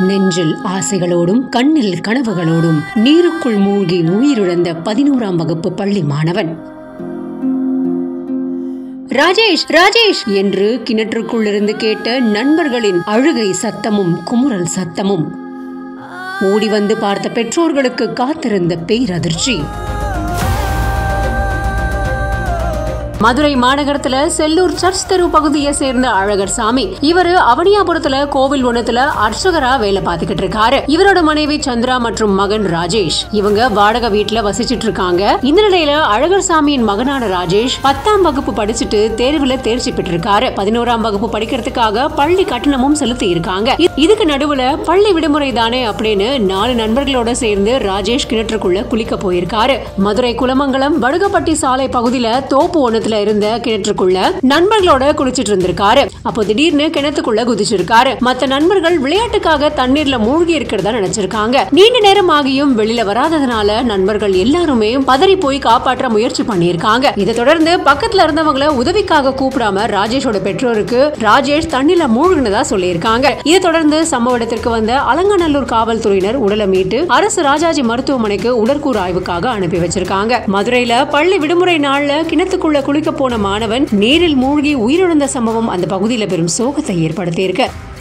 நெஞ்சில் ஆசைகளோடும் கண்ணில் கனவுகளோடும் நீருக்குள் மூழ்கி உயிரிழந்த பதினோராம் வகுப்பு பள்ளி மாணவன் ராஜேஷ் ராஜேஷ் என்று கிணற்றுக்குள் இருந்து கேட்ட நண்பர்களின் அழுகை சத்தமும் குமுறல் சத்தமும் ஓடி வந்து பார்த்த பெற்றோர்களுக்கு காத்திருந்த பேரதிர்ச்சி மதுரை மாநகரத்துல செல்லூர் சர்ச் தெரு பகுதியை சேர்ந்த அழகர் சாமி இவரு அவனியாபுரத்துல கோவில் ஒண்ணுத்துல அர்ச்சகரா வேலை பார்த்துக்கிட்டு இருக்காரு இவரோட மனைவி சந்திரா மற்றும் மகன் ராஜேஷ் இவங்க வாடகை வீட்டுல வசிச்சிட்டு இருக்காங்க இந்த நிலையில அழகர் சாமியின் மகனான ராஜேஷ் பத்தாம் வகுப்பு படிச்சுட்டு தேர்வுல தேர்ச்சி பெற்றிருக்காரு பதினோராம் வகுப்பு படிக்கிறதுக்காக பள்ளி கட்டணமும் செலுத்தி இருக்காங்க இ- இதுக்கு நடுவுல பள்ளி விடுமுறை தானே அப்படின்னு நாலு நண்பர்களோட சேர்ந்து ராஜேஷ் கிணற்றுக்குள்ள குளிக்க போயிருக்காரு மதுரை குலமங்கலம் வடுகப்பட்டி சாலை பகுதியில தோப்பு ஒண்ணுத்துல இருந்த கிணற்றுக்குள்ள நண்பர்களோட குளிச்சிட்டு இருந்திருக்காரு அப்போ திடீர்னு கிணத்துக்குள்ள குதிச்சிருக்காரு மத்த நண்பர்கள் விளையாட்டுக்காக தண்ணீர்ல மூழ்கி இருக்கிறதா நினைச்சிருக்காங்க நீண்ட நேரம் ஆகியும் வெளியில வராததுனால நண்பர்கள் எல்லாருமே பதறி போய் காப்பாற்ற முயற்சி பண்ணியிருக்காங்க இதை தொடர்ந்து பக்கத்துல இருந்தவங்கள உதவிக்காக கூப்பிடாம ராஜேஷோட பெற்றோருக்கு ராஜேஷ் தண்ணில மூழ்கினதா சொல்லியிருக்காங்க இதை தொடர்ந்து சம்பவ இடத்திற்கு வந்த அலங்காநல்லூர் காவல்துறையினர் உடலை மீட்டு அரசு ராஜாஜி மருத்துவமனைக்கு உடற்கூறு ஆய்வுக்காக அனுப்பி வச்சிருக்காங்க மதுரையில பள்ளி விடுமுறை நாள்ல கிணத்துக்குள்ள குளிக்க போன மாணவன் நீரில் மூழ்கி உயிரிழந்த சம்பவம் அந்த பகுதியில பெரும் சோகத்தை ஏற்படுத்தியிருக்கு